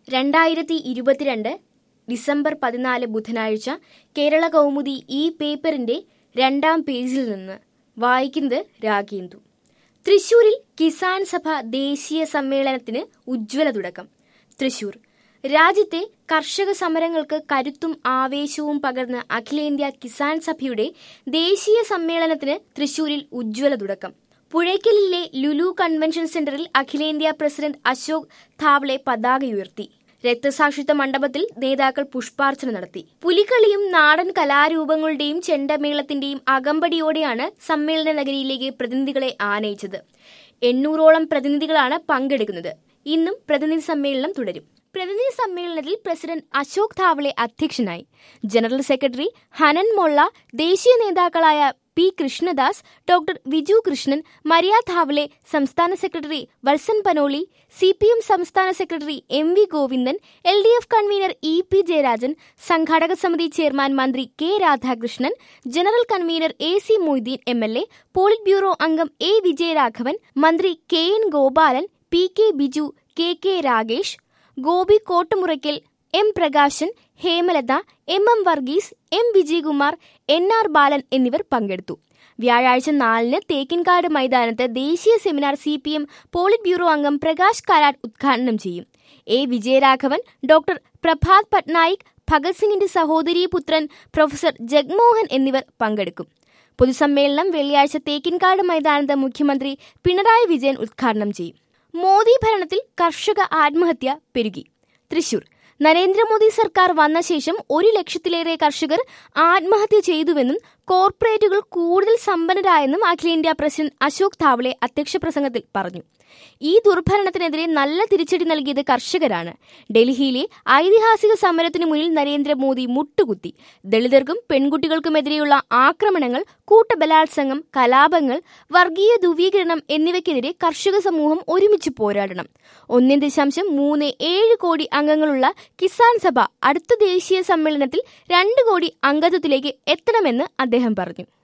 രണ്ടായിരത്തി ഇരുപത്തിരണ്ട് ഡിസംബർ പതിനാല് ബുധനാഴ്ച കേരള കൗമുദി ഈ പേപ്പറിന്റെ രണ്ടാം പേജിൽ നിന്ന് വായിക്കുന്നത് രാഗേന്ദു തൃശൂരിൽ കിസാൻ സഭ ദേശീയ സമ്മേളനത്തിന് ഉജ്ജ്വല തുടക്കം തൃശൂർ രാജ്യത്തെ കർഷക സമരങ്ങൾക്ക് കരുത്തും ആവേശവും പകർന്ന് അഖിലേന്ത്യാ കിസാൻ സഭയുടെ ദേശീയ സമ്മേളനത്തിന് തൃശൂരിൽ ഉജ്ജ്വല തുടക്കം പുഴയ്ക്കലിലെ ലുലു കൺവെൻഷൻ സെന്ററിൽ അഖിലേന്ത്യാ പ്രസിഡന്റ് അശോക് ധാവ്ലെ പതാക ഉയർത്തി രക്തസാക്ഷിത്വ മണ്ഡപത്തിൽ നേതാക്കൾ പുഷ്പാർച്ചന നടത്തി പുലിക്കളിയും നാടൻ കലാരൂപങ്ങളുടെയും ചെണ്ടമേളത്തിന്റെയും അകമ്പടിയോടെയാണ് സമ്മേളന നഗരിയിലേക്ക് പ്രതിനിധികളെ ആനയിച്ചത് എണ്ണൂറോളം പ്രതിനിധികളാണ് പങ്കെടുക്കുന്നത് ഇന്നും പ്രതിനിധി സമ്മേളനം തുടരും പ്രതിനിധി സമ്മേളനത്തിൽ പ്രസിഡന്റ് അശോക് ധാവ്ലെ അധ്യക്ഷനായി ജനറൽ സെക്രട്ടറി ഹനൻ മൊള്ള ദേശീയ നേതാക്കളായ P Krishnadas doctor Viju Krishnan Maria Dhawale സംസ്ഥാന secretary Valsan Panoli C P M സംസ്ഥാന secretary M V Govindan L D F convener E P Jayarajan സംഘാടക സമിതി ചെയർമാൻ മന്ത്രി K Radhakrishnan general convener A C Moideen M L A politburo അംഗം എ വിജയരാഘവൻ മന്ത്രി K N Gopalan P K Biju K K Ragesh Gopi Kottumurackal M Prakashan Hemalatha M M Varghese M Vijayakumar N R Balan എന്നിവർ പങ്കെടുത്തു വ്യാഴാഴ്ച നാലിന് തേക്കിൻകാട് മൈതാനത്ത് ദേശീയ seminar C P M politburo അംഗം പ്രകാശ് കാരാട്ട് ഉദ്ഘാടനം ചെയ്യും എ വിജയരാഘവൻ ഡോക്ടർ പ്രഭാത് പട്നായിക് ഭഗത് സിംഗിന്റെ സഹോദരീ പുത്രൻ പ്രൊഫസർ ജഗ്മോഹൻ എന്നിവർ പങ്കെടുക്കും പൊതുസമ്മേളനം വെള്ളിയാഴ്ച തേക്കിൻകാട് മൈതാനത്ത് മുഖ്യമന്ത്രി പിണറായി വിജയൻ ഉദ്ഘാടനം ചെയ്യും മോദി ഭരണത്തിൽ കർഷക ആത്മഹത്യ പെരുകി തൃശൂർ നരേന്ദ്രമോദി സർക്കാർ വന്ന ശേഷം ഒരു ലക്ഷത്തിലേറെ കർഷകർ ആത്മഹത്യ ചെയ്തുവെന്നും കോർപ്പറേറ്റുകൾ കൂടുതൽ സമ്പന്നരായെന്നും അഖിലേന്ത്യാ പ്രസിഡന്റ് അശോക് ധാവ്ലെ അധ്യക്ഷ പ്രസംഗത്തിൽ പറഞ്ഞു ഈ ദുർഭരണത്തിനെതിരെ നല്ല തിരിച്ചടി നൽകിയത് കർഷകരാണ് ഡൽഹിയിലെ ഐതിഹാസിക സമരത്തിനു മുന്നിൽ നരേന്ദ്രമോദി മുട്ടുകുത്തി ദളിതർക്കും പെൺകുട്ടികൾക്കുമെതിരെയുള്ള ആക്രമണങ്ങൾ കൂട്ടബലാത്സംഗം കലാപങ്ങൾ വർഗീയ ധ്രുവീകരണം എന്നിവയ്ക്കെതിരെ കർഷക സമൂഹം ഒരുമിച്ച് പോരാടണം ഒന്നേ ദശാംശം മൂന്ന് ഏഴ് കോടി അംഗങ്ങളുള്ള കിസാൻ സഭ അടുത്ത ദേശീയ സമ്മേളനത്തിൽ രണ്ട് കോടി അംഗത്വത്തിലേക്ക് എത്തണമെന്ന് അദ്ദേഹം പറഞ്ഞു